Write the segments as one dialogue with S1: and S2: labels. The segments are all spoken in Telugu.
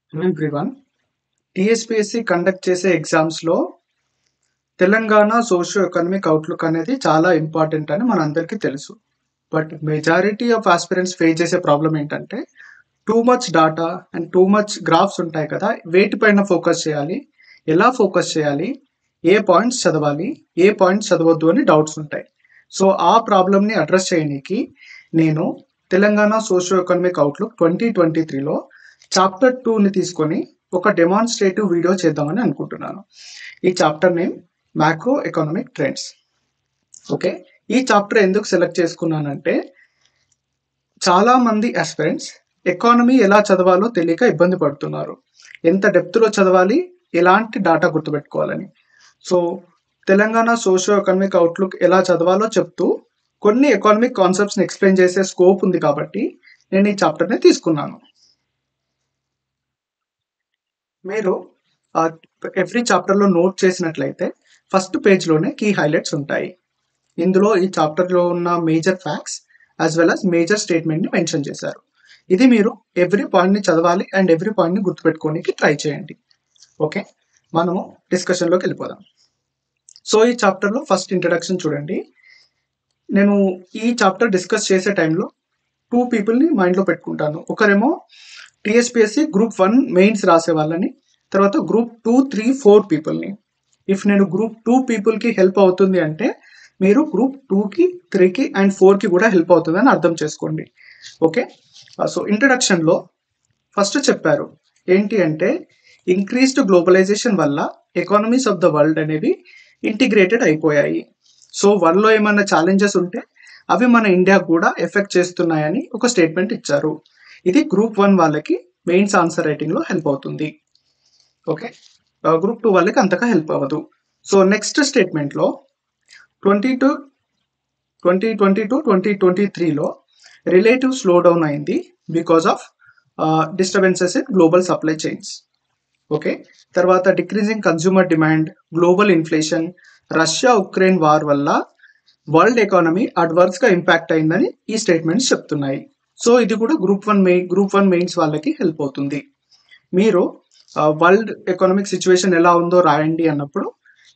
S1: ఎవ్రీవన్ టీఎస్పీఎస్సీ కండక్ట్ చేసే ఎగ్జామ్స్లో తెలంగాణ సోషియో ఎకనామిక్ అవుట్లుక్ అనేది చాలా ఇంపార్టెంట్ అని మనందరికీ తెలుసు but majority of aspirants face చేసే ప్రాబ్లం ఏంటంటే too much data and too much graphs ఉంటాయి కదా వేటిపైన ఫోకస్ చేయాలి ఎలా ఫోకస్ చేయాలి ఏ పాయింట్స్ చదవాలి ఏ పాయింట్స్ చదవద్దు అని డౌట్స్ ఉంటాయి సో ఆ ప్రాబ్లమ్ని అడ్రస్ చేయడానికి నేను Telangana socio economic outlook twenty twenty త్రీలో చాప్టర్ టూని తీసుకొని ఒక డెమాన్స్ట్రేటివ్ వీడియో చేద్దామని అనుకుంటున్నాను ఈ chapter name macro economic trends okay ఈ చాప్టర్ ఎందుకు సెలెక్ట్ చేసుకున్నానంటే చాలా మంది ఆస్పిరెంట్స్ ఎకానమీ ఎలా చదవాలో తెలియక ఇబ్బంది పడుతున్నారు ఎంత డెప్త్లో చదవాలి ఎలాంటి డాటా గుర్తుపెట్టుకోవాలని so Telangana socio economic outlook ఎలా చదవాలో చెప్తూ కొన్ని ఎకానమిక్ కాన్సెప్ట్స్ని ఎక్స్ప్లెయిన్ చేసే స్కోప్ ఉంది కాబట్టి నేను ఈ చాప్టర్ని తీసుకున్నాను మీరు ఎవ్రీ చాప్టర్లో నోట్ చేసినట్లయితే ఫస్ట్ పేజ్లోనే కీ హైలైట్స్ ఉంటాయి ఇందులో ఈ చాప్టర్లో ఉన్న major facts as well as major స్టేట్మెంట్ని మెన్షన్ చేశారు ఇది మీరు ఎవ్రీ పాయింట్ని చదవాలి అండ్ ఎవ్రీ పాయింట్ని గుర్తుపెట్టుకోనికి ట్రై చేయండి ఓకే మనము డిస్కషన్లోకి వెళ్ళిపోదాం సో ఈ చాప్టర్లో ఫస్ట్ ఇంట్రడక్షన్ చూడండి నేను ఈ చాప్టర్ డిస్కస్ చేసే టైంలో టూ పీపుల్ని మైండ్లో పెట్టుకుంటాను ఒకరేమో టీఎస్పిఎస్సి గ్రూప్ వన్ మెయిన్స్ రాసే వాళ్ళని తర్వాత గ్రూప్ టూ త్రీ ఫోర్ పీపుల్ని ఇఫ్ నేను గ్రూప్ టూ పీపుల్కి హెల్ప్ అవుతుంది అంటే మీరు గ్రూప్ టూకి త్రీకి అండ్ ఫోర్కి కూడా హెల్ప్ అవుతుంది అని అర్థం చేసుకోండి ఓకే సో ఇంట్రడక్షన్లో ఫస్ట్ చెప్పారు ఏంటి అంటే ఇంక్రీస్డ్ గ్లోబలైజేషన్ వల్ల ఎకానమీస్ ఆఫ్ ద వరల్డ్ అనేవి ఇంటిగ్రేటెడ్ అయిపోయాయి సో వరల్డ్లో ఏమైనా ఛాలెంజెస్ ఉంటే అవి మన ఇండియా కూడా ఎఫెక్ట్ చేస్తున్నాయని ఒక స్టేట్మెంట్ ఇచ్చారు ఇది గ్రూప్ వన్ వాళ్ళకి మెయిన్స్ ఆన్సర్ రైటింగ్లో హెల్ప్ అవుతుంది ఓకే గ్రూప్ టూ వాళ్ళకి అంతగా హెల్ప్ అవ్వదు సో నెక్స్ట్ స్టేట్మెంట్లో twenty two twenty twenty two twenty twenty త్రీలో రిలేటివ్ స్లో డౌన్ అయింది because of disturbances in global supply chains okay తర్వాత decreasing consumer demand global inflation Russia Ukraine war వల్ల వరల్డ్ ఎకానమీ అడ్వర్స్గా ఇంపాక్ట్ అయిందని ఈ స్టేట్మెంట్స్ చెప్తున్నాయి సో ఇది కూడా group one main group one mains వాళ్ళకి హెల్ప్ అవుతుంది మీరు వరల్డ్ ఎకనామిక్ సిచ్యువేషన్ ఎలా ఉందో రాయండి అన్నప్పుడు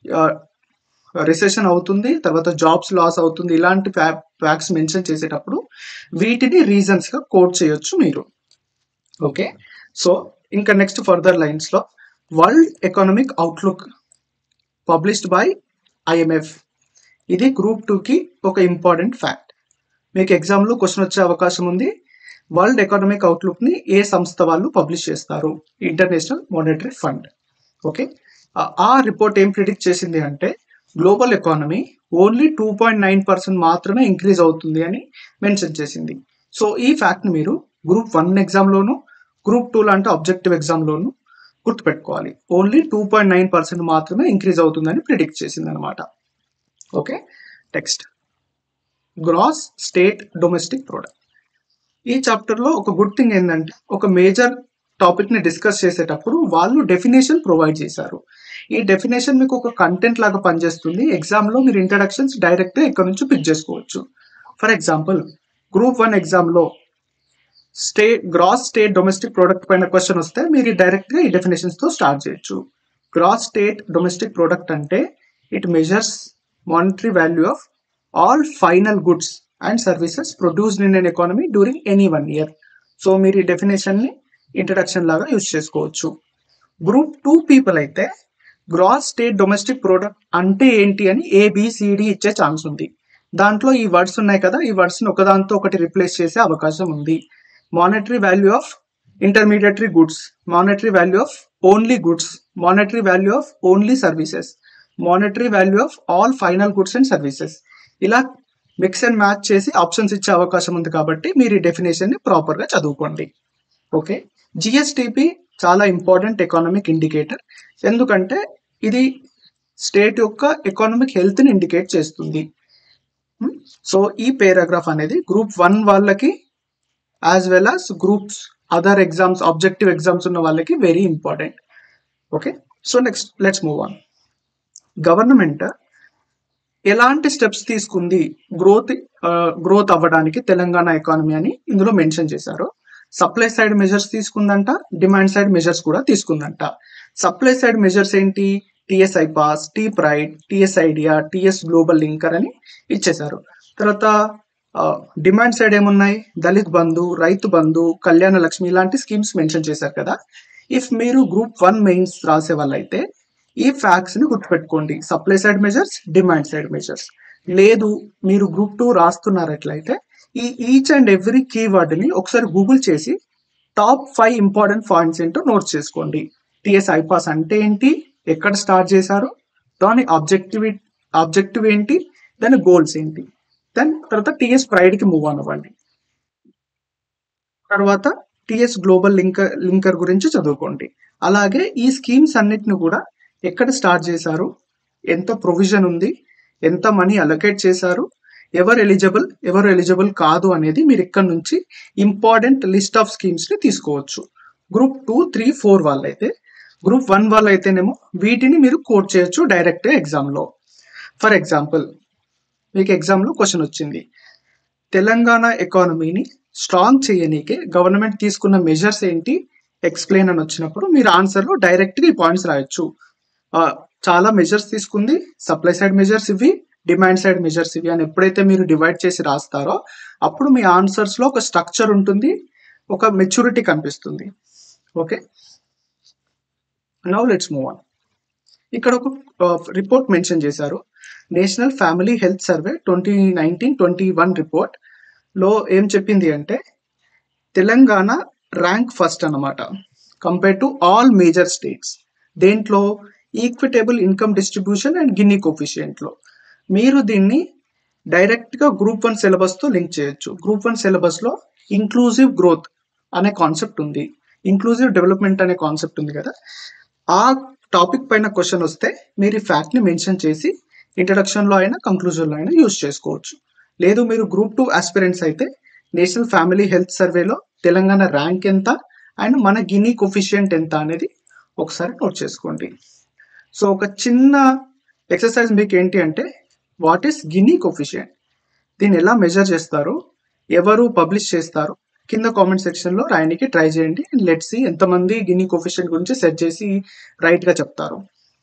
S1: రిసెషన్ అవుతుంది తర్వాత జాబ్స్ లాస్ అవుతుంది ఇలాంటి ఫ్యాక్ట్స్ మెన్షన్ చేసేటప్పుడు వీటిని రీజన్స్గా కోట్ చేయొచ్చు మీరు ఓకే సో ఇంకా నెక్స్ట్ ఫర్దర్ లైన్స్లో world economic outlook published by IMF ఇది గ్రూప్ టూకి ఒక ఇంపార్టెంట్ ఫ్యాక్ట్ మీకు ఎగ్జామ్లో క్వశ్చన్ వచ్చే అవకాశం ఉంది వరల్డ్ ఎకనామిక్ అవుట్లుక్ని ఏ సంస్థ వాళ్ళు పబ్లిష్ చేస్తారు ఇంటర్నేషనల్ మానిటరీ ఫండ్ ఓకే ఆ రిపోర్ట్ ఏం ప్రిడిక్ట్ చేసింది అంటే global economy only two point nine percent మాత్రమే ఇంక్రీజ్ అవుతుంది అని మెన్షన్ చేసింది సో ఈ ఫ్యాక్ట్ని మీరు గ్రూప్ వన్ ఎగ్జామ్లోను గ్రూప్ టూ లాంటి ఆబ్జెక్టివ్ ఎగ్జామ్లోను గుర్తుపెట్టుకోవాలి only two point nine percent మాత్రమే ఇంక్రీజ్ అవుతుందని ప్రిడిక్ట్ చేసింది అనమాట okay next gross state domestic product ఈ చాప్టర్లో ఒక గుడ్ థింగ్ ఏంటంటే ఒక మేజర్ టాపిక్ని డిస్కస్ చేసేటప్పుడు వాళ్ళు డెఫినేషన్ ప్రొవైడ్ చేశారు ఈ డెఫినేషన్ మీకు ఒక కంటెంట్ లాగా పనిచేస్తుంది ఎగ్జామ్లో మీరు ఇంట్రడక్షన్స్ డైరెక్ట్గా ఇక్కడ నుంచి పిక్ చేసుకోవచ్చు ఫర్ ఎగ్జాంపుల్ గ్రూప్ వన్ ఎగ్జామ్లో state gross state domestic product పైన క్వశ్చన్ వస్తే మీరు డైరెక్ట్గా ఈ డెఫినేషన్స్తో స్టార్ట్ చేయొచ్చు గ్రాస్ స్టేట్ డొమెస్టిక్ ప్రోడక్ట్ అంటే it measures monetary value of all final goods and services produced in an economy during any one year so మీరు ఈ డెఫినేషన్ని ఇంట్రడక్షన్ లాగా యూజ్ చేసుకోవచ్చు గ్రూప్ టూ పీపుల్ అయితే గ్రాస్ స్టేట్ డొమెస్టిక్ ప్రోడక్ట్ అంటే ఏంటి అని ఏబిసిడి ఇచ్చే ఛాన్స్ ఉంది దాంట్లో ఈ వర్డ్స్ ఉన్నాయి కదా ఈ వర్డ్స్ని ఒకదాంతో ఒకటి రిప్లేస్ చేసే అవకాశం ఉంది monetary value of intermediary goods monetary value of only goods monetary value of only services monetary value of all final goods and services ఇలా మిక్స్ అండ్ మ్యాచ్ చేసి ఆప్షన్స్ ఇచ్చే అవకాశం ఉంది కాబట్టి మీరు ఈ డెఫినేషన్ని ప్రాపర్గా చదువుకోండి ఓకే జిఎస్టిపి చాలా ఇంపార్టెంట్ ఎకానమిక్ ఇండికేటర్ ఎందుకంటే ఇది స్టేట్ యొక్క ఎకానమిక్ హెల్త్ని ఇండికేట్ చేస్తుంది సో ఈ పేరాగ్రాఫ్ అనేది గ్రూప్ వన్ వాళ్ళకి as well as groups other exams objective exams ఉన్న వాళ్ళకి very important okay so next let's move on government ఎలాంటి స్టెప్స్ తీసుకుంది గ్రోత్ గ్రోత్ అవ్వడానికి తెలంగాణ ఎకానమీ అని ఇందులో మెన్షన్ చేశారు సప్లై సైడ్ మెజర్స్ తీసుకుందంట డిమాండ్ సైడ్ మెజర్స్ కూడా తీసుకుందంట సప్లై సైడ్ మెజర్స్ ఏంటి TS iPASS T pride TS idea TS global linker అని ఇచ్చేశారు తర్వాత డిమాండ్ సైడ్ ఏమున్నాయి దళిత్ బంధు రైతు బంధు కళ్యాణ లక్ష్మి ఇలాంటి స్కీమ్స్ మెన్షన్ చేశారు కదా ఇఫ్ మీరు గ్రూప్ వన్ మెయిన్స్ రాసే వాళ్ళైతే ఈ ఫ్యాక్ట్స్ ని గుర్తుపెట్టుకోండి supply side measures demand side measures లేదు మీరు గ్రూప్ టూ రాస్తున్నారట్లయితే ఈ ఈచ్ అండ్ ఎవ్రీ కీవర్డ్ ని ఒకసారి గూగుల్ చేసి టాప్ ఫైవ్ ఇంపార్టెంట్ పాయింట్స్ ఏంటో నోట్ చేసుకోండి టిఎస్ ఐపాస్ అంటే ఏంటి ఎక్కడ స్టార్ట్ చేశారు దాని ఆబ్జెక్టివ్ ఆబ్జెక్టివ్ ఏంటి దాని గోల్స్ ఏంటి దెన్ తర్వాత టిఎస్ ప్రైడ్ కి మూవ్ ఆన్ అవ్వండి తర్వాత టిఎస్ గ్లోబల్ లింకర్ లింకర్ గురించి చదువుకోండి అలాగే ఈ స్కీమ్స్ అన్నిటిని కూడా ఎక్కడ స్టార్ట్ చేశారు ఎంత ప్రొవిజన్ ఉంది ఎంత మనీ అలొకేట్ చేశారు ఎవరు ఎలిజిబుల్ ఎవరు ఎలిజిబుల్ కాదు అనేది మీరు ఇక్కడ నుంచి ఇంపార్టెంట్ లిస్ట్ ఆఫ్ స్కీమ్స్ ని తీసుకోవచ్చు గ్రూప్ టూ త్రీ ఫోర్ వాళ్ళైతే గ్రూప్ వన్ వాళ్ళైతేనేమో వీటిని మీరు కోట్ చేయొచ్చు డైరెక్ట్ ఎగ్జామ్ లో ఫర్ ఎగ్జాంపుల్ మీకు ఎగ్జామ్ లో క్వశ్చన్ వచ్చింది తెలంగాణ ఎకానమీని స్ట్రాంగ్ చేయనీకే గవర్నమెంట్ తీసుకున్న మెజర్స్ ఏంటి ఎక్స్ప్లెయిన్ అని వచ్చినప్పుడు మీరు ఆన్సర్ లో డైరెక్ట్ గా ఈ పాయింట్స్ రాయొచ్చు ఆ, చాలా మెజర్స్ తీసుకుంది సప్లై సైడ్ మెజర్స్ ఇవి డిమాండ్ సైడ్ మెజర్స్ ఇవి అని ఎప్పుడైతే మీరు డివైడ్ చేసి రాస్తారో అప్పుడు మీ ఆన్సర్స్ లో ఒక స్ట్రక్చర్ ఉంటుంది ఒక మెచ్యూరిటీ కనిపిస్తుంది okay now let's move on ఇక్కడ ఒక రిపోర్ట్ మెన్షన్ చేశారు national family health survey twenty nineteen twenty one report లో ఏం చెప్పింది అంటే తెలంగాణ ర్యాంక్ ఫస్ట్ అన్నమాట compare to all major states దేంట్లో equitable income distribution and Gini coefficient లో మీరు దీన్ని డైరెక్ట్ గా గ్రూప్ వన్ సిలబస్ తో లింక్ చేయొచ్చు గ్రూప్ వన్ సిలబస్ లో ఇంక్లూజివ్ గ్రోత్ అనే కాన్సెప్ట్ ఉంది ఇంక్లూజివ్ డెవలప్మెంట్ అనే కాన్సెప్ట్ ఉంది కదా ఆ టాపిక్ పైన క్వశ్చన్ వస్తే మీరు ఈ ఫ్యాక్ట్ ని మెన్షన్ చేసి ఇంట్రడక్షన్ లో అయినా కంక్లూజన్ లో అయినా యూజ్ చేసుకోవచ్చు లేదు మీరు గ్రూప్ టూ ఆస్పిరెంట్స్ అయితే నేషనల్ ఫ్యామిలీ హెల్త్ సర్వేలో తెలంగాణ ర్యాంక్ ఎంత అండ్ మన గినీ కొఫిషియంట్ ఎంత అనేది ఒకసారి నోట్ చేసుకోండి సో ఒక చిన్న ఎక్సర్సైజ్ మీకు ఏంటి అంటే వాట్ ఈస్ గినీ కొఫిషియంట్ దీన్ని ఎలా మెజర్ చేస్తారు ఎవరు పబ్లిష్ చేస్తారు కింద కామెంట్ సెక్షన్ లో రాయడానికి ట్రై చేయండి లెట్ సి ఎంతమంది గినీ కొఫిషియంట్ గురించి సెట్ చేసి రైట్ గా చెప్తారు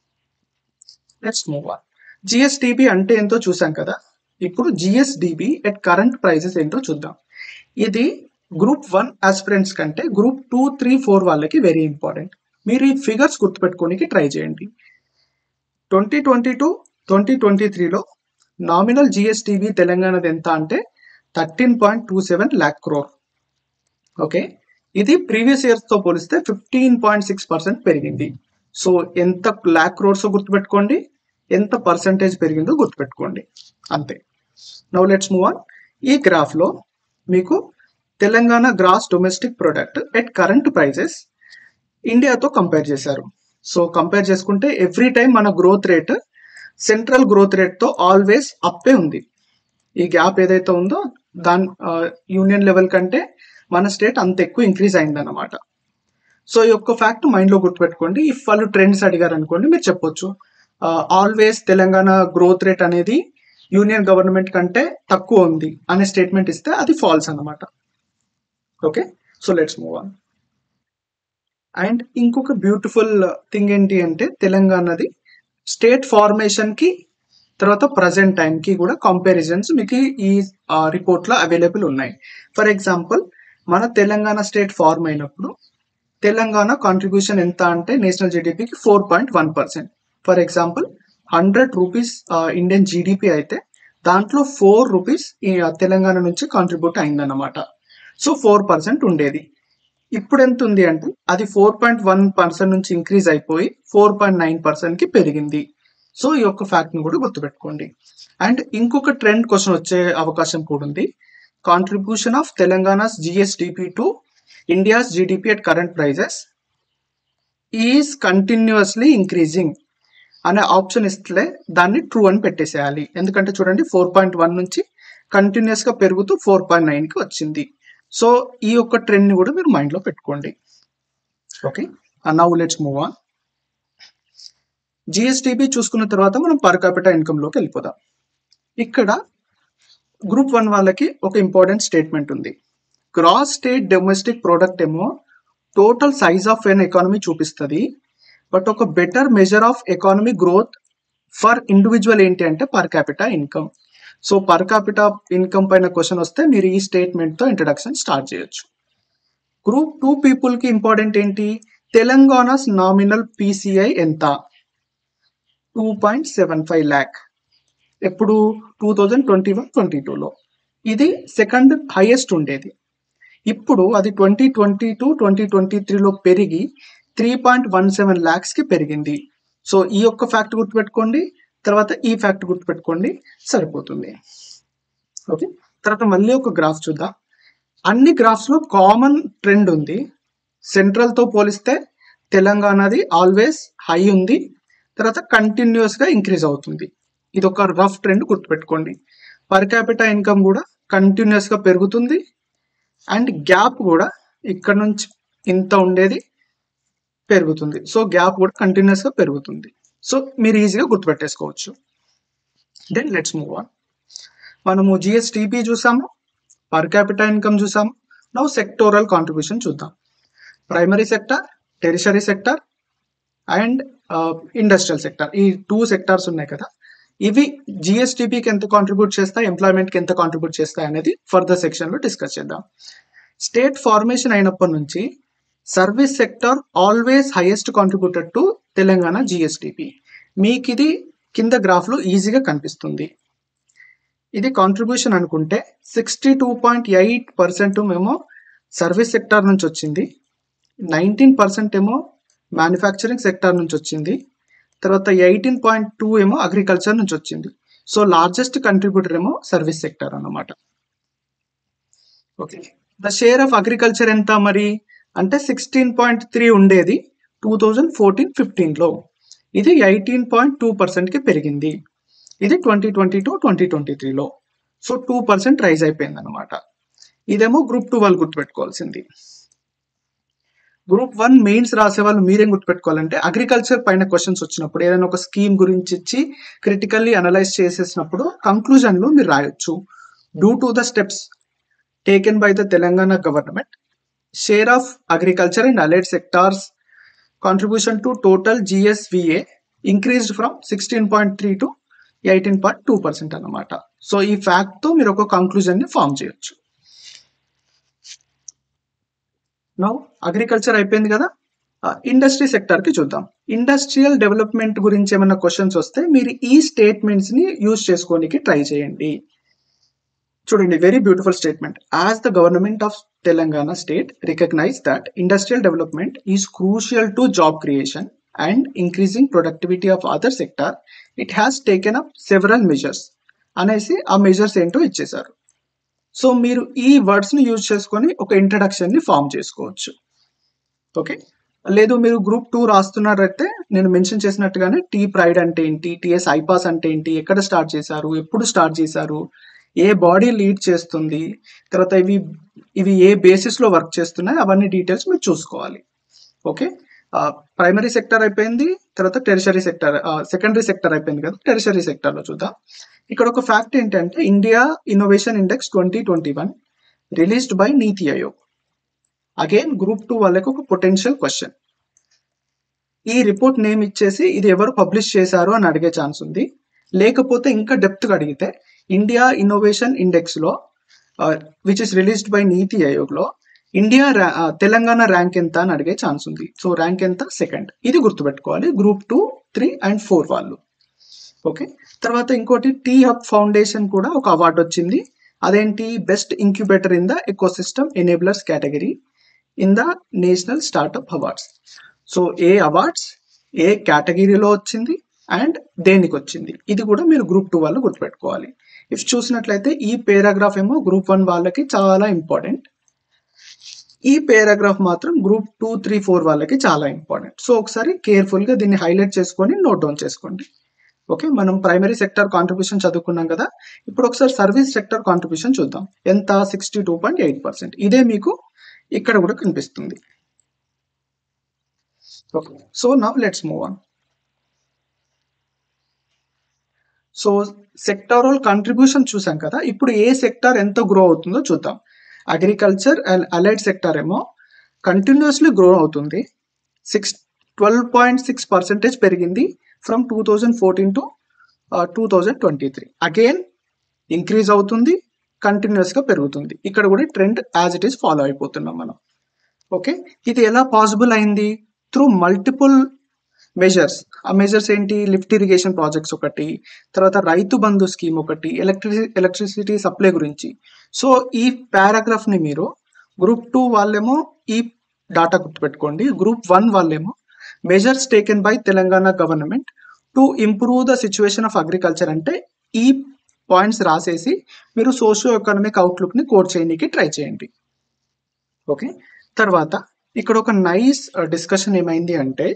S1: లెట్స్ మూవ్ ఆన్ జిఎస్డిబి అంటే ఏంటో చూసాం కదా ఇప్పుడు జిఎస్డిబి ఎట్ కరెంట్ ప్రైజెస్ ఏంటో చూద్దాం ఇది గ్రూప్ వన్ ఆస్పిరెంట్స్ కంటే గ్రూప్ టూ త్రీ ఫోర్ వాళ్ళకి వెరీ ఇంపార్టెంట్ మీరు ఈ ఫిగర్స్ గుర్తుపెట్టుకోనికి ట్రై చేయండి twenty twenty two twenty twenty త్రీలో నామినల్ జిఎస్టిబి తెలంగాణది ఎంత అంటే thirteen point two seven lakh crore okay ఇది ప్రీవియస్ ఇయర్స్ తో పోలిస్తే ఫిఫ్టీన్ పాయింట్ సిక్స్ పర్సెంట్ పెరిగింది సో ఎంత ల్యాక్ క్రోర్స్ గుర్తుపెట్టుకోండి ఎంత పర్సంటేజ్ పెరిగిందో గుర్తుపెట్టుకోండి అంతే నవ్ లెట్స్ మూవ్ ఆన్ ఈ గ్రాఫ్ లో మీకు Telangana gross domestic product at current prices ఇండియాతో కంపేర్ చేశారు సో కంపేర్ చేసుకుంటే ఎవ్రీ టైం మన growth rate central growth rate తో ఆల్వేస్ అప్పే ఉంది ఈ గ్యాప్ ఏదైతే ఉందో దాని యూనియన్ లెవెల్ కంటే మన స్టేట్ అంత ఎక్కువ ఇంక్రీజ్ అయింది అనమాట సో ఈ యొక్క ఫ్యాక్ట్ మైండ్ లో గుర్తుపెట్టుకోండి ఇఫ్ వాళ్ళు ట్రెండ్స్ అడిగారు అనుకోండి మీరు చెప్పొచ్చు ఆల్వేస్ తెలంగాణ గ్రోత్ రేట్ అనేది యూనియన్ గవర్నమెంట్ కంటే తక్కువ ఉంది అనే స్టేట్మెంట్ ఇస్తే అది ఫాల్స్ అన్నమాట okay so let's move on and ఇంకొక బ్యూటిఫుల్ థింగ్ ఏంటి అంటే తెలంగాణది స్టేట్ ఫార్మేషన్ కి తర్వాత ప్రజెంట్ టైం కి కూడా కంపారిజన్స్ మీకు ఈ రిపోర్ట్ లో అవైలబుల్ ఉన్నాయి ఫర్ ఎగ్జాంపుల్ మన తెలంగాణ స్టేట్ ఫార్మ్ అయినప్పుడు తెలంగాణ కాంట్రిబ్యూషన్ ఎంత అంటే నేషనల్ జీడిపికి four point one percent for example hundred rupees Indian GDP అయితే దాంట్లో ఫోర్ రూపీస్ తెలంగాణ నుంచి కాంట్రిబ్యూట్ అయిందన్నమాట సో ఫోర్ పర్సెంట్ ఉండేది ఇప్పుడు ఎంత ఉంది అంటే అది ఫోర్ పాయింట్ వన్ పర్సెంట్ నుంచి ఇంక్రీజ్ అయిపోయి ఫోర్ పాయింట్ నైన్ పర్సెంట్ కి పెరిగింది సో ఈ యొక్క ఫ్యాక్ట్ ని కూడా గుర్తుపెట్టుకోండి అండ్ ఇంకొక ట్రెండ్ క్వశ్చన్ వచ్చే అవకాశం కూడా ఉంది contribution of Telangana's GSDP to India's GDP at current prices is continuously increasing అనే ఆప్షన్ ఇస్తే దాన్ని ట్రూ అని పెట్టేసేయాలి ఎందుకంటే చూడండి ఫోర్ పాయింట్ వన్ నుంచి కంటిన్యూస్ గా పెరుగుతూ ఫోర్ పాయింట్ నైన్ కి వచ్చింది సో ఈ యొక్క ట్రెండ్ ని కూడా మీరు మైండ్ లో పెట్టుకోండి okay now let's move on GSDP చూసుకున్న తర్వాత మనం పర్ క్యాపిటల్ ఇన్కమ్ లోకి వెళ్ళిపోదాం ఇక్కడ గ్రూప్ వన్ వాళ్ళకి ఒక ఇంపార్టెంట్ స్టేట్మెంట్ ఉంది గ్రాస్ స్టేట్ డొమెస్టిక్ ప్రోడక్ట్ ఏమో total size of an economy చూపిస్తుంది బట్ ఒక better measure of economy growth for individual ఏంటి అంటే per capita income so per capita income పైన క్వశ్చన్ వస్తే మీరు ఈ స్టేట్మెంట్ తో ఇంట్రడక్షన్ స్టార్ట్ చేయొచ్చు గ్రూప్ టూ పీపుల్ కి ఇంపార్టెంట్ ఏంటి తెలంగాణస్ నామినల్ పీసీఐ ఎంత two point seven five lakh ఎప్పుడు two thousand twenty one twenty టూలో ఇది సెకండ్ హైయెస్ట్ ఉండేది ఇప్పుడు అది twenty twenty two twenty twenty త్రీలో పెరిగి త్రీ పాయింట్ వన్ సెవెన్ ల్యాక్స్కి పెరిగింది సో ఈ యొక్క ఫ్యాక్ట్ గుర్తుపెట్టుకోండి తర్వాత ఈ ఫ్యాక్ట్ గుర్తుపెట్టుకోండి సరిపోతుంది ఓకే తర్వాత మళ్ళీ ఒక గ్రాఫ్ చూద్దాం అన్ని గ్రాఫ్స్ లో కామన్ ట్రెండ్ ఉంది సెంట్రల్ తో పోలిస్తే తెలంగాణది ఆల్వేస్ హై ఉంది తర్వాత కంటిన్యూస్ గా ఇంక్రీజ్ అవుతుంది ఇది ఒక రఫ్ ట్రెండ్ గుర్తుపెట్టుకోండి పర్ క్యాపిటా ఇన్కమ్ కూడా కంటిన్యూస్ గా పెరుగుతుంది అండ్ గ్యాప్ కూడా ఇక్కడ నుంచి ఇంత ఉండేది పెరుగుతుంది సో గ్యాప్ కూడా కంటిన్యూస్ గా పెరుగుతుంది సో మీరు ఈజీగా గుర్తుపెట్టేసుకోవచ్చు దెన్ లెట్స్ మూవ్ ఆన్ మనము జిఎస్టిపి చూసాము పర్ క్యాపిటా ఇన్కమ్ చూసాము నౌ సెక్టోరల్ కాంట్రిబ్యూషన్ చూద్దాం primary sector tertiary sector and industrial sector ఈ టూ సెక్టార్స్ ఉన్నాయి కదా ఇవి జిఎస్టిపికి ఎంత కాంట్రిబ్యూట్ చేస్తాయి ఎంప్లాయ్మెంట్కి ఎంత కాంట్రిబ్యూట్ చేస్తాయి అనేది ఫర్దర్ సెక్షన్లో డిస్కస్ చేద్దాం స్టేట్ ఫార్మేషన్ అయినప్పటి నుంచి service sector always highest contributed to Telangana GSDP మీకు ఇది కింద గ్రాఫ్లో ఈజీగా కనిపిస్తుంది ఇది కాంట్రిబ్యూషన్ అనుకుంటే sixty two point eight percent మేము సర్వీస్ సెక్టార్ నుంచి వచ్చింది నైన్టీన్ పర్సెంట్ ఏమో మ్యానుఫ్యాక్చరింగ్ సెక్టార్ నుంచి వచ్చింది తర్వాత ఎయిటీన్ పాయింట్ టూ ఏమో అగ్రికల్చర్ నుంచి వచ్చింది సో లార్జెస్ట్ కంట్రిబ్యూటర్ ఏమో సర్వీస్ సెక్టర్ అన్నమాట okay the share of agriculture ఎంత మరి అంటే సిక్స్టీన్ పాయింట్ త్రీ ఉండేది టూ థౌజండ్ ఫోర్టీన్ ఫిఫ్టీన్లో ఇది ఎయిటీన్ పాయింట్ టూ పర్సెంట్కి పెరిగింది ఇది twenty twenty two twenty twenty త్రీలో సో టూ పర్సెంట్ రైజ్ అయిపోయింది అనమాట ఇదేమో గ్రూప్ టూ వాళ్ళు గుర్తుపెట్టుకోవాల్సింది గ్రూప్ వన్ మెయిన్స్ రాసే వాళ్ళు మీరేం గుర్తుపెట్టుకోవాలంటే అగ్రికల్చర్ పైన క్వశ్చన్స్ వచ్చినప్పుడు ఏదైనా ఒక స్కీమ్ గురించి ఇచ్చి క్రిటికల్లీ అనలైజ్ చేసేసినప్పుడు కంక్లూజన్ లో మీరు రాయొచ్చు due to the steps taken by the Telangana government share of agriculture and allied sectors contribution to total GSVA increased from sixteen point three to eighteen point two percent అనమాట సో ఈ ఫ్యాక్ట్ తో మీరు ఒక కంక్లూజన్ ని ఫామ్ చేయొచ్చు నౌ అగ్రికల్చర్ అయిపోయింది కదా ఇండస్ట్రీ సెక్టర్ కి చూద్దాం ఇండస్ట్రియల్ డెవలప్మెంట్ గురించి ఏమైనా క్వశ్చన్స్ వస్తే మీరు ఈ స్టేట్మెంట్స్ ని యూజ్ చేసుకోనికి ట్రై చేయండి చూడండి very beautiful statement as the government of Telangana state recognize that industrial development is crucial to job creation and increasing productivity of other sector it has taken up several measures అనేసి ఆ మెజర్స్ ఏంటో ఇచ్చేశారు సో మీరు ఈ వర్డ్స్ ని యూజ్ చేసుకొని ఒక ఇంట్రడక్షన్ ని ఫామ్ చేసుకోవచ్చు ఓకే లేదు మీరు గ్రూప్ టూ రాస్తున్నారైతే నేను మెన్షన్ చేసినట్టుగానే టీ ప్రైడ్ అంటే ఏంటి టిఎస్ ఐపాస్ అంటే ఏంటి ఎక్కడ స్టార్ట్ చేశారు ఎప్పుడు స్టార్ట్ చేశారు ఏ బాడీ లీడ్ చేస్తుంది తర్వాత ఇవి ఇవి ఏ బేసిస్ లో వర్క్ చేస్తున్నాయి అవన్నీ డీటెయిల్స్ మీరు చూసుకోవాలి ఓకే ప్రైమరీ సెక్టర్ అయిపోయింది తర్వాత టెరిషరీ సెక్టర్ సెకండరీ సెక్టర్ అయిపోయింది కదా టెరిషరీ సెక్టర్ లో చూద్దాం ఇక్కడ ఒక ఫ్యాక్ట్ ఏంటంటే India innovation index twenty twenty one released by NITI Aayog again group two వాళ్ళకి ఒక పొటెన్షియల్ క్వశ్చన్ ఈ రిపోర్ట్ నేమ్ ఇచ్చేసి ఇది ఎవరు పబ్లిష్ చేశారు అని అడిగే ఛాన్స్ ఉంది లేకపోతే ఇంకా డెప్త్ గా అడిగితే ఇండియా ఇన్నోవేషన్ ఇండెక్స్ లో which is released by NITI Aayog లో ఇండియా తెలంగాణ ర్యాంక్ ఎంత అని అడిగే ఛాన్స్ ఉంది సో ర్యాంక్ ఎంత సెకండ్ ఇది గుర్తుపెట్టుకోవాలి group two three and four వాళ్ళు ఓకే తర్వాత ఇంకోటి టీ హబ్ ఫౌండేషన్ కూడా ఒక అవార్డు వచ్చింది అదేంటి best incubator in the ecosystem enablers category in the national startup awards so ఏ అవార్డ్స్ ఏ కేటగిరీలో వచ్చింది అండ్ దేనికి వచ్చింది ఇది కూడా మీరు గ్రూప్ టూ వాళ్ళు గుర్తుపెట్టుకోవాలి ఇఫ్ చూసినట్లయితే ఈ పేరాగ్రాఫ్ ఏమో గ్రూప్ వన్ వాళ్ళకి చాలా ఇంపార్టెంట్ ఈ పేరాగ్రాఫ్ మాత్రం గ్రూప్ టూ త్రీ ఫోర్ వాళ్ళకి చాలా ఇంపార్టెంట్ సో ఒకసారి కేర్ఫుల్ గా దీన్ని హైలైట్ చేసుకొని నోట్ డౌన్ చేసుకోండి ఓకే మనం ప్రైమరీ సెక్టర్ కాంట్రిబ్యూషన్ చదువుకున్నాం కదా ఇప్పుడు ఒకసారి సర్వీస్ సెక్టర్ కాంట్రిబ్యూషన్ చూద్దాం ఎంత sixty two point eight percent ఇదే మీకు ఇక్కడ కూడా కనిపిస్తుంది okay so now let's move on so sectoral contribution చూసాం కదా ఇప్పుడు ఏ సెక్టార్ ఎంత గ్రో అవుతుందో చూద్దాం అగ్రికల్చర్ అండ్ అలైడ్ సెక్టర్ ఏమో కంటిన్యూస్లీ గ్రో అవుతుంది six twelve point six percentage పెరిగింది from two thousand fourteen to two thousand twenty three again increase అవుతుంది కంటిన్యూస్గా పెరుగుతుంది ఇక్కడ కూడా trend as it is follow అయిపోతున్నాం మనం ఓకే ఇది ఎలా పాసిబుల్ అయింది త్రూ మల్టిపుల్ మెజర్స్ ఆ మెజర్స్ ఏంటి లిఫ్ట్ ఇరిగేషన్ ప్రాజెక్ట్స్ ఒకటి తర్వాత రైతు బంధు స్కీమ్ ఒకటి ఎలక్ట్రిసి ఎలక్ట్రిసిటీ సప్లై గురించి సో ఈ పారాగ్రాఫ్ ని మీరు గ్రూప్ టూ వాళ్ళేమో ఈ డాటా గుర్తుపెట్టుకోండి గ్రూప్ వన్ వాళ్ళేమో measures taken by Telangana government to improve the situation of agriculture అంటే ఈ పాయింట్స్ రాసేసి మీరు సోషియో ఎకనామిక్ అవుట్లుక్ ని కోడ్ చేయడానికి ట్రై చేయండి ఓకే తర్వాత ఇక్కడ ఒక నైస్ డిస్కషన్ ఏమైంది అంటే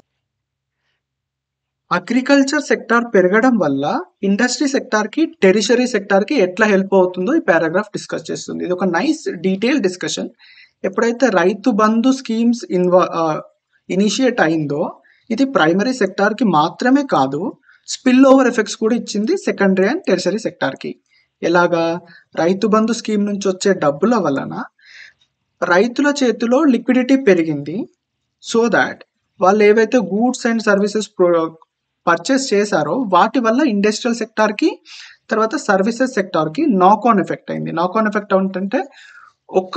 S1: అగ్రికల్చర్ సెక్టార్ పెరగడం వల్ల ఇండస్ట్రీ సెక్టార్ కి టెరిషరీ సెక్టార్ కి ఎట్లా హెల్ప్ అవుతుందో ఈ పారాగ్రాఫ్ డిస్కస్ చేస్తుంది ఇది ఒక నైస్ డీటెయిల్ డిస్కషన్ ఎప్పుడైతే రైతు బంధు స్కీమ్స్ ఇన్వా ఇనిషియేట్ అయిందో ఇది ప్రైమరీ సెక్టార్ కి మాత్రమే కాదు స్పిల్ ఓవర్ ఎఫెక్ట్స్ కూడా ఇచ్చింది సెకండరీ అండ్ టెరిషరీ సెక్టార్ కి ఎలాగా రైతు బంధు స్కీమ్ నుంచి వచ్చే డబ్బుల వలన రైతుల చేతిలో లిక్విడిటీ పెరిగింది సో దాట్ వాళ్ళు ఏవైతే గూడ్స్ అండ్ సర్వీసెస్ పర్చేస్ చేశారో వాటి వల్ల ఇండస్ట్రియల్ సెక్టార్కి తర్వాత సర్వీసెస్ సెక్టార్కి నాక్ ఆన్ ఎఫెక్ట్ అయింది నాక్ ఆన్ ఎఫెక్ట్ ఏంటంటే ఒక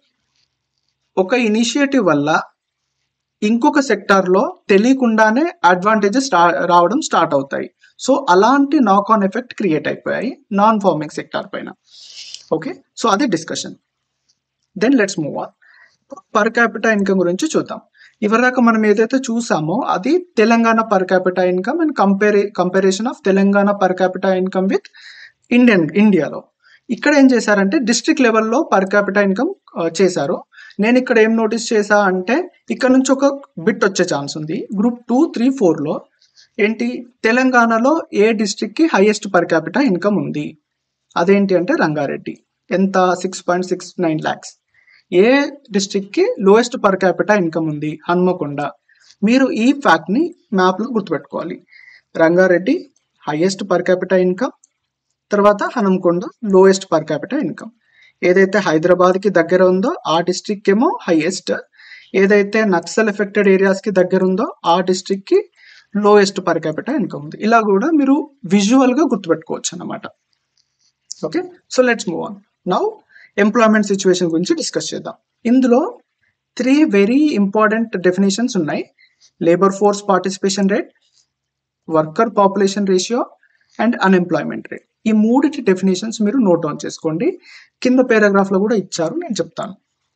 S1: ఒక ఇనిషియేటివ్ వల్ల ఇంకొక సెక్టార్లో తెలియకుండానే అడ్వాంటేజెస్ రావడం స్టార్ట్ అవుతాయి సో అలాంటి నాక్ ఆన్ ఎఫెక్ట్ క్రియేట్ అయిపోయాయి నాన్ ఫార్మింగ్ సెక్టార్ పైన ఓకే సో అదే discussion then let's move on per capital income గురించి చూద్దాం ఇవరిదాకా మనం ఏదైతే చూసామో అది Telangana per capital income and compare comparison of Telangana per capital income with Indian ఇండియాలో ఇక్కడ ఏం చేశారంటే డిస్ట్రిక్ట్ లెవెల్లో పర్ క్యాపిటల్ ఇన్కమ్ చేశారు నేను ఇక్కడ ఏం నోటీస్ చేశా అంటే ఇక్కడ నుంచి ఒక బిట్ వచ్చే ఛాన్స్ ఉంది గ్రూప్ టూ త్రీ ఫోర్లో ఏంటి తెలంగాణలో ఏ డిస్ట్రిక్ట్కి హైయెస్ట్ పర్ క్యాపిటల్ ఇన్కమ్ ఉంది అదేంటి అంటే రంగారెడ్డి ఎంత six point six nine lakhs ఏ డిస్ట్రిక్ట్కి లోయెస్ట్ పర్ క్యాపిటల్ ఇన్కమ్ ఉంది హన్మకొండ మీరు ఈ ఫ్యాక్ట్ని మ్యాప్లో గుర్తుపెట్టుకోవాలి Rangareddy highest per capital income తర్వాత Hanamkonda lowest per capital income ఏదైతే హైదరాబాద్కి దగ్గర ఉందో ఆ డిస్ట్రిక్ట్ ఏమో హైయెస్ట్ ఏదైతే నక్సల్ ఎఫెక్టెడ్ ఏరియాస్కి దగ్గర ఉందో ఆ డిస్ట్రిక్ట్కి లోయెస్ట్ పర్ క్యాపిటల్ ఇన్కమ్ ఉంది ఇలా కూడా మీరు విజువల్గా గుర్తుపెట్టుకోవచ్చు అన్నమాట okay so let's move on now employment situation గురించి డిస్కస్ చేద్దాం ఇందులో త్రీ వెరీ ఇంపార్టెంట్ డెఫినేషన్స్ ఉన్నాయి labour force participation rate worker population ratio and unemployment rate ఈ మూడిటి డెఫినేషన్స్ మీరు నోట్ డౌన్ చేసుకోండి కింద పారాగ్రాఫ్లో కూడా ఇచ్చారు నేను చెప్తాను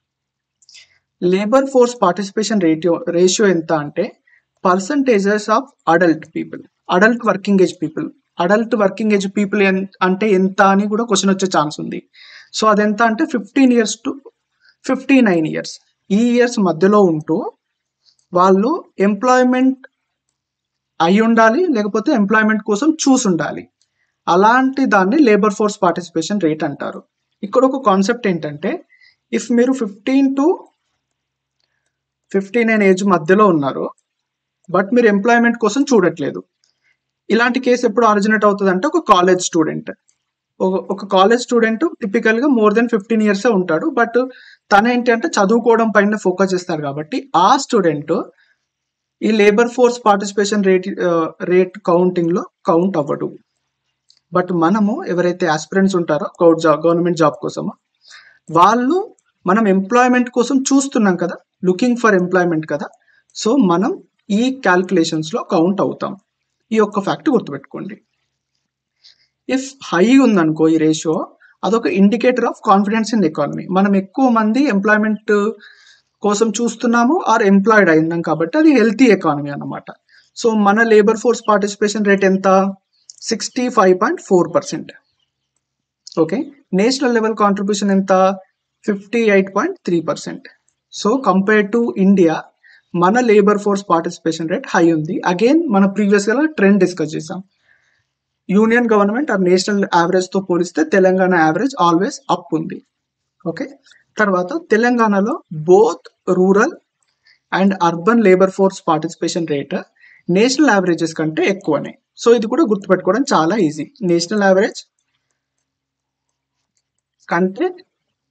S1: labour force participation ratio ratio ఎంత అంటే percentages of adult people adult working age people adult working age people అంటే ఎంత అని కూడా క్వశ్చన్ వచ్చే ఛాన్స్ ఉంది సో అదెంత అంటే fifteen years to fifty nine years ఈ ఇయర్స్ మధ్యలో ఉంటూ వాళ్ళు ఎంప్లాయ్మెంట్ అయి ఉండాలి లేకపోతే ఎంప్లాయ్మెంట్ కోసం చూసి ఉండాలి అలాంటి దాన్ని లేబర్ ఫోర్స్ పార్టిసిపేషన్ రేట్ అంటారు ఇక్కడ ఒక కాన్సెప్ట్ ఏంటంటే ఇఫ్ మీరు fifteen to fifty nine age మధ్యలో ఉన్నారు బట్ మీరు ఎంప్లాయ్మెంట్ కోసం చూడట్లేదు ఇలాంటి కేసు ఎప్పుడు ఆరిజినేట్ అవుతుంది అంటే ఒక కాలేజ్ స్టూడెంట్ ఒక కాలేజ్ స్టూడెంట్ టిపికల్ గా మోర్ దెన్ ఫిఫ్టీన్ ఇయర్స్ ఉంటాడు బట్ తన ఏంటి అంటే చదువుకోవడం పైన ఫోకస్ చేస్తారు కాబట్టి ఆ స్టూడెంట్ ఈ labour force participation rate rate counting లో కౌంట్ అవ్వడు బట్ మనము ఎవరైతే ఆస్పిరెంట్స్ ఉంటారో గవర్నమెంట్ జాబ్ కోసము వాళ్ళు మనం ఎంప్లాయ్మెంట్ కోసం చూస్తున్నాం కదా లుకింగ్ ఫర్ ఎంప్లాయ్మెంట్ కదా సో మనం ఈ క్యాల్కులేషన్స్ లో కౌంట్ అవుతాం ఈ ఒక్క ఫ్యాక్ట్ గుర్తుపెట్టుకోండి ఇఫ్ హై ఉందనుకో ఈ రేషియో అదొక indicator of confidence in economy మనం ఎక్కువ మంది ఎంప్లాయ్మెంట్ కోసం చూస్తున్నాము ఆర్ ఎంప్లాయిడ్ అయినాం కాబట్టి అది హెల్తీ ఎకానమీ అన్నమాట సో మన లేబర్ ఫోర్స్ పార్టిసిపేషన్ రేట్ ఎంత sixty five point four percent okay national level contribution ఎంత fifty eight point three percent so compare to India మన labour force participation rate high ఉంది అగైన్ మన ప్రీవియస్ గా ట్రెండ్ డిస్కస్ చేసాం union government or national average తో పోలిస్తే తెలంగాణ యావరేజ్ ఆల్వేస్ అప్ ఉంది ఓకే తర్వాత తెలంగాణలో both rural and urban labour force participation rate national averages కంటే ఎక్కువనే సో ఇది కూడా గుర్తుపెట్టుకోవడం చాలా ఈజీ నేషనల్ యావరేజ్ కంటే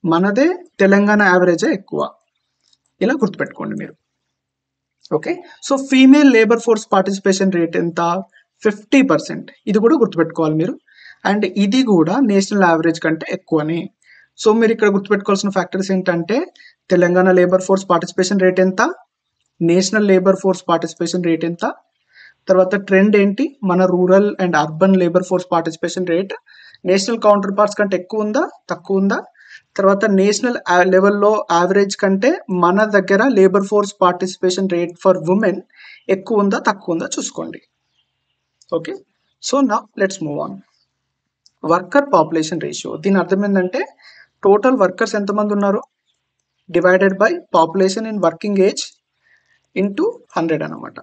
S1: మనదే తెలంగాణ యావరేజే ఎక్కువ ఇలా గుర్తుపెట్టుకోండి మీరు okay so female labour force participation rate ఎంత ఫిఫ్టీ పర్సెంట్ ఇది కూడా గుర్తుపెట్టుకోవాలి మీరు అండ్ ఇది కూడా నేషనల్ యావరేజ్ కంటే ఎక్కువనే సో మీరు ఇక్కడ గుర్తుపెట్టుకోవాల్సిన ఫ్యాక్టర్స్ ఏంటంటే Telangana labour force participation rate ఎంత national labour force participation rate ఎంత తర్వాత ట్రెండ్ ఏంటి మన rural and urban labour force participation rate national counterparts కంటే ఎక్కువ ఉందా తక్కువ ఉందా తర్వాత నేషనల్ లెవెల్లో యావరేజ్ కంటే మన దగ్గర labour force participation rate for women ఎక్కువ ఉందా తక్కువ ఉందా చూసుకోండి ఓకే సో నా let's move on worker population ratio దీని అర్థం ఏంటంటే టోటల్ వర్కర్స్ ఎంతమంది ఉన్నారు divided by population in working age into hundred అనమాట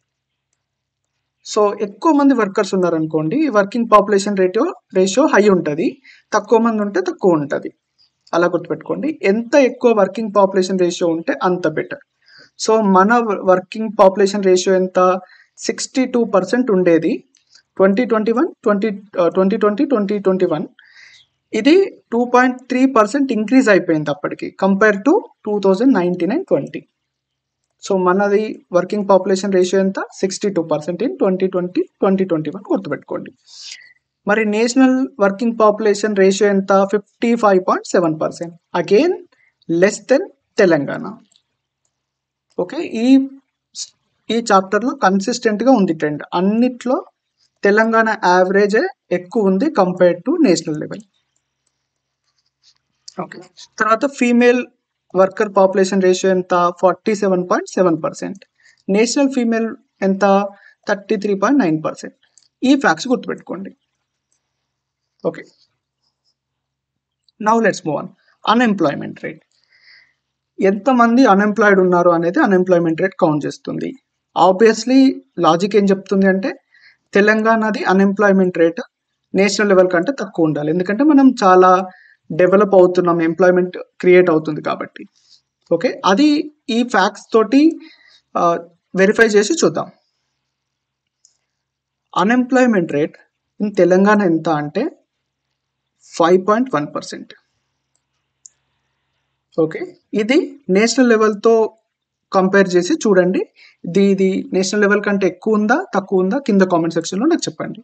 S1: సో ఎక్కువ మంది వర్కర్స్ ఉన్నారనుకోండి working population ratio ratio high ఉంటుంది తక్కువ మంది ఉంటే తక్కువ ఉంటుంది అలా గుర్తుపెట్టుకోండి ఎంత ఎక్కువ వర్కింగ్ పాపులేషన్ రేషియో ఉంటే అంత బెటర్ సో మన వర్కింగ్ పాపులేషన్ రేషియో ఎంత సిక్స్టీ టూ పర్సెంట్ ఉండేది twenty twenty one twenty twenty twenty twenty twenty one ఇది two point three percent increase అయిపోయింది అప్పటికి compare to two thousand nineteen and twenty so మనది వర్కింగ్ పాపులేషన్ రేషియో ఎంత sixty two percent in twenty twenty twenty twenty one గుర్తుపెట్టుకోండి మరి నేషనల్ వర్కింగ్ పాపులేషన్ రేషియో ఎంత fifty five point seven percent again less than Telangana okay ఈ ఈ చాప్టర్లో కన్సిస్టెంట్గా ఉంది ట్రెండ్ అన్నిట్లో తెలంగాణ యావరేజే ఎక్కువ ఉంది compared to national level okay తర్వాత ఫీమేల్ వర్కర్ పాపులేషన్ రేషియో ఎంత forty seven point seven percent national female ఎంత thirty three point nine percent ఈ ఫ్యాక్ట్స్ గుర్తుపెట్టుకోండి okay now let's move on unemployment rate ఎంతమంది అన్ఎంప్లాయిడ్ ఉన్నారు అనేది అన్ఎంప్లాయ్మెంట్ రేట్ కౌంట్ చేస్తుంది ఆబ్వియస్లీ లాజిక్ ఏం చెప్తుంది అంటే తెలంగాణది అన్ఎంప్లాయ్మెంట్ రేట్ నేషనల్ లెవెల్ కంటే తక్కువ ఉండాలి ఎందుకంటే మనం చాలా డెవలప్ అవుతున్నాం ఎంప్లాయ్మెంట్ క్రియేట్ అవుతుంది కాబట్టి ఓకే అది ఈ ఫ్యాక్ట్స్ తోటి వెరిఫై చేసి చూద్దాం అన్ఎంప్లాయ్మెంట్ రేట్ ఇన్ తెలంగాణ ఎంత అంటే five point one percent okay ఇది నేషనల్ లెవెల్తో కంపేర్ చేసి చూడండి ఇది ఇది నేషనల్ లెవెల్ కంటే ఎక్కువ ఉందా తక్కువ ఉందా కింద కామెంట్ సెక్షన్లో నాకు చెప్పండి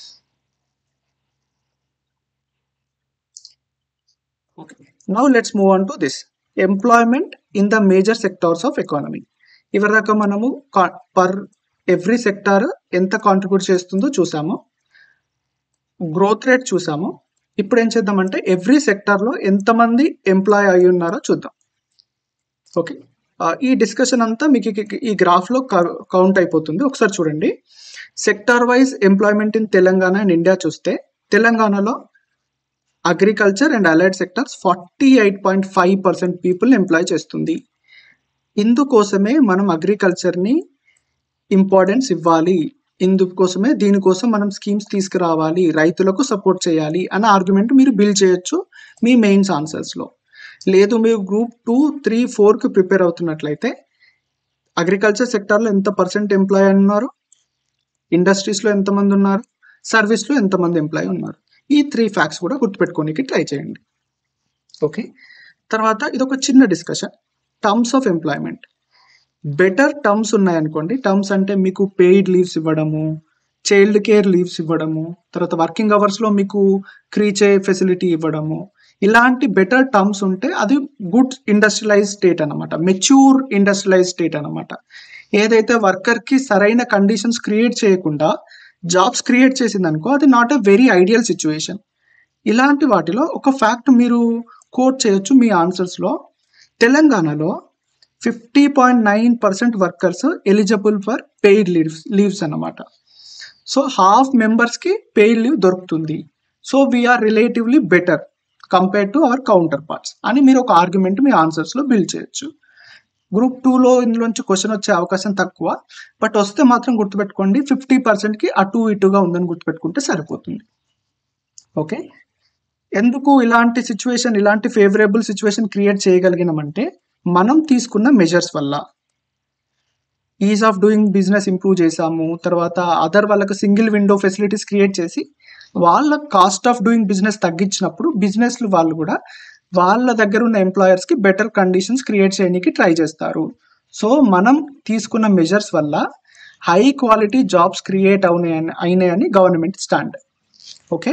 S1: okay now let's move on to this employment in the major sectors of economy ఇవరిదాకా మనము పర్ ఎవ్రీ సెక్టార్ ఎంత కాంట్రిబ్యూట్ చేస్తుందో చూసాము గ్రోత్ రేట్ చూసాము ఇప్పుడు ఏం చేద్దామంటే ఎవ్రీ సెక్టార్లో ఎంతమంది ఎంప్లాయ్ అయి ఉన్నారో చూద్దాం ఓకే ఈ డిస్కషన్ అంతా మీకు ఈ గ్రాఫ్లో కౌంట్ అయిపోతుంది ఒకసారి చూడండి sector wise employment in Telangana and India చూస్తే తెలంగాణలో agriculture and allied sectors forty eight point five percent people employ చేస్తుంది ఇందుకోసమే మనం అగ్రికల్చర్ని ఇంపార్టెన్స్ ఇవ్వాలి ఇందుకోసమే దీనికోసం మనం స్కీమ్స్ తీసుకురావాలి రైతులకు సపోర్ట్ చేయాలి అనే ఆర్గ్యుమెంట్ మీరు బిల్డ్ చేయొచ్చు మీ మెయిన్స్ ఆన్సర్స్లో లేదు మీరు గ్రూప్ టూ త్రీ ఫోర్కి ప్రిపేర్ అవుతున్నట్లయితే అగ్రికల్చర్ సెక్టార్లో ఎంత పర్సెంట్ ఎంప్లాయ్ ఉన్నారు ఇండస్ట్రీస్లో ఎంతమంది ఉన్నారు సర్వీస్లో ఎంతమంది ఎంప్లాయ్ ఉన్నారు ఈ త్రీ ఫ్యాక్ట్స్ కూడా గుర్తుపెట్టుకోనికి ట్రై చేయండి ఓకే తర్వాత ఇది ఒక చిన్న discussion terms of employment better terms ఉన్నాయనుకోండి టర్మ్స్ అంటే మీకు పెయిడ్ లీవ్స్ ఇవ్వడము చైల్డ్ కేర్ లీవ్స్ ఇవ్వడము తర్వాత వర్కింగ్ అవర్స్లో మీకు క్రీచే ఫెసిలిటీ ఇవ్వడము ఇలాంటి బెటర్ టర్మ్స్ ఉంటే అది గుడ్ ఇండస్ట్రియలైజ్ స్టేట్ అనమాట మెచ్యూర్ ఇండస్ట్రియలైజ్ స్టేట్ అనమాట ఏదైతే వర్కర్కి సరైన కండిషన్స్ క్రియేట్ చేయకుండా జాబ్స్ క్రియేట్ చేసింది అనుకో అది not a very ideal situation ఇలాంటి వాటిలో ఒక ఫ్యాక్ట్ మీరు కోట్ చేయొచ్చు మీ ఆన్సర్స్లో తెలంగాణలో fifty point nine percent workers eligible for paid leaves leaves అన్నమాట సో హాఫ్ మెంబర్స్కి పెయిడ్ లీవ్ దొరుకుతుంది so we are relatively better compare to our counterparts అని మీరు ఒక ఆర్గ్యుమెంట్ మీ ఆన్సర్స్లో బిల్డ్ చేయొచ్చు గ్రూప్ టూలో ఇందులోంచి క్వశ్చన్ వచ్చే అవకాశం తక్కువ బట్ వస్తే మాత్రం గుర్తుపెట్టుకోండి ఫిఫ్టీ పర్సెంట్కి అటు ఇటుగా ఉందని గుర్తుపెట్టుకుంటే సరిపోతుంది ఓకే ఎందుకు ఇలాంటి సిచ్యువేషన్ ఇలాంటి ఫేవరబుల్ సిచ్యువేషన్ క్రియేట్ చేయగలిగినామంటే మనం తీసుకున్న మెజర్స్ వల్ల ease of doing business improve చేసాము తర్వాత అదర్ వాళ్ళకి సింగిల్ విండో ఫెసిలిటీస్ క్రియేట్ చేసి వాళ్ళ కాస్ట్ ఆఫ్ డూయింగ్ బిజినెస్ తగ్గించినప్పుడు బిజినెస్లు వాళ్ళు కూడా వాళ్ళ దగ్గర ఉన్న ఎంప్లాయర్స్ కి బెటర్ కండిషన్స్ క్రియేట్ చేయడానికి ట్రై చేస్తారు సో మనం తీసుకున్న మెజర్స్ వల్ల హై క్వాలిటీ జాబ్స్ క్రియేట్ అవునాయని అయినాయని గవర్నమెంట్ స్టాండ్ ఓకే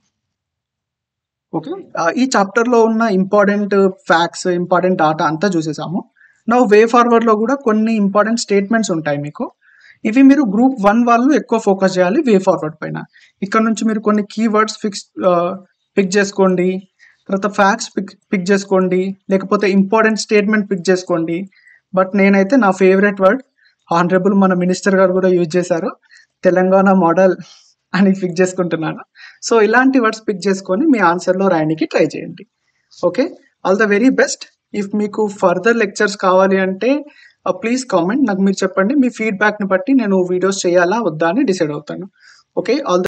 S1: ఓకే ఈ చాప్టర్ లో ఉన్న ఇంపార్టెంట్ ఫ్యాక్ట్స్ ఇంపార్టెంట్ డాటా అంతా చూసేసాము నా వే ఫార్వర్డ్ లో కూడా కొన్ని ఇంపార్టెంట్ స్టేట్మెంట్స్ ఉంటాయి మీకు ఇవి మీరు గ్రూప్ వన్ వాళ్ళు ఎక్కువ ఫోకస్ చేయాలి వే ఫార్వర్డ్ పైన ఇక్కడ నుంచి మీరు కొన్ని కీవర్డ్స్ ఫిక్స్ పిక్ చేసుకోండి తర్వాత ఫ్యాక్ట్స్ పిక్ పిక్ చేసుకోండి లేకపోతే ఇంపార్టెంట్ స్టేట్మెంట్ పిక్ చేసుకోండి బట్ నేనైతే నా ఫేవరెట్ వర్డ్ ఆనరబుల్ మన మినిస్టర్ గారు కూడా యూజ్ చేశారు తెలంగాణ మోడల్ అని పిక్ చేసుకుంటున్నాను సో ఇలాంటి వర్డ్స్ పిక్ చేసుకొని మీ ఆన్సర్లో రాయడానికి ట్రై చేయండి okay all the very best if మీకు ఫర్దర్ లెక్చర్స్ కావాలి అంటే ప్లీజ్ కామెంట్ నాకు మీరు చెప్పండి మీ ఫీడ్బ్యాక్ని బట్టి నేను వీడియోస్ చేయాలా వద్దా అని డిసైడ్ అవుతాను ఓకే ఆల్